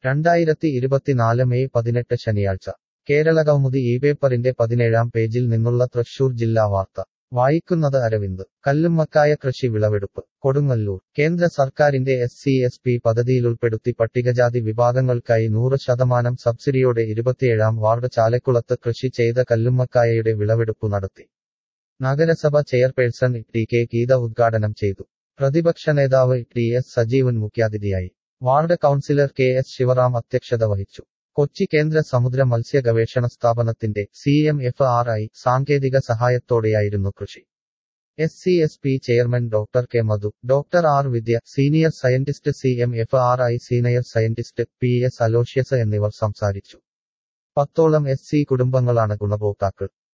രണ്ടായിരത്തി ഇരുപത്തിനാല് മെയ് പതിനെട്ട് ശനിയാഴ്ച കേരള കൗമുദി ഈ പേപ്പറിന്റെ പതിനേഴാം പേജിൽ നിന്നുള്ള തൃശൂർ ജില്ലാ വാർത്ത വായിക്കുന്നത് അരവിന്ദ് കല്ലുമ്മക്കായ കൃഷി വിളവെടുപ്പ് കൊടുങ്ങല്ലൂർ കേന്ദ്ര സർക്കാരിന്റെ എസ് സി എസ് പി പദ്ധതിയിലുൾപ്പെടുത്തി പട്ടികജാതി വിഭാഗങ്ങൾക്കായി നൂറ് ശതമാനം സബ്സിഡിയോടെ ഇരുപത്തിയേഴാം വാർഡ് ചാലക്കുളത്ത് കൃഷി ചെയ്ത കല്ലുമ്മക്കായയുടെ വിളവെടുപ്പ് നടത്തി നഗരസഭ ചെയർപേഴ്സൺ ടി കെ ഗീത ഉദ്ഘാടനം ചെയ്തു പ്രതിപക്ഷ നേതാവ് ടി എസ് സജീവൻ മുഖ്യാതിഥിയായി ward councillor K S Sivaram അധ്യക്ഷത വഹിച്ചു കൊച്ചി കേന്ദ്ര സമുദ്ര മത്സ്യ ഗവേഷണ സ്ഥാപനത്തിന്റെ C M F R I സാങ്കേതിക സഹായത്തോടെയായിരുന്നു കൃഷി S C S P chairman doctor K Madhu doctor R Vidya senior scientist C M F R I senior scientist P S Aloysius എന്നിവർ സംസാരിച്ചു പത്തോളം എസ് സി കുടുംബങ്ങളാണ് ഗുണഭോക്താക്കൾ